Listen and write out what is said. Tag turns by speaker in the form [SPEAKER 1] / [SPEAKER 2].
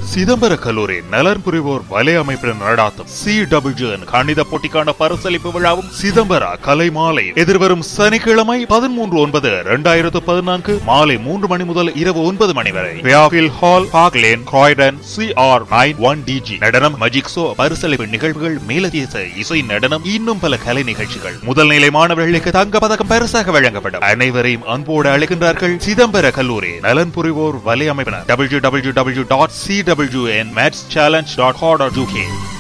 [SPEAKER 1] சிதம்பர கல்லூரி நலன் புரிவோர் வலை அமைப்பினர் நடாத்தும் சி கணித போட்டிக்கான பரிசளிப்பு விழாவும் சிதம்பர கலை மாலை எதிர்வரும் சனிக்கிழமை பதிமூன்று ஒன்பது இரண்டாயிரத்து பதினான்கு மாலை மூன்று மணி முதல் இரவு ஒன்பது மணி வரை வியாபில் hall Park Lane Croydon C R nine one D G நடனம் மஜிக் ஷோ பரிசளிப்பு நிகழ்வுகள் மேலதேச இசை நடனம் இன்னும் பல கலை நிகழ்ச்சிகள் முதல் நிலை மாணவர்களுக்கு தங்க பதக்கம் பரிசாக வழங்கப்படும் அனைவரையும் அன்போடு அழைக்கின்றார்கள் சிதம்பர கல்லூரி நலன் புரிவோர் வலை அமைப்பினர் W W W dot C W N maths challenge dot dot UK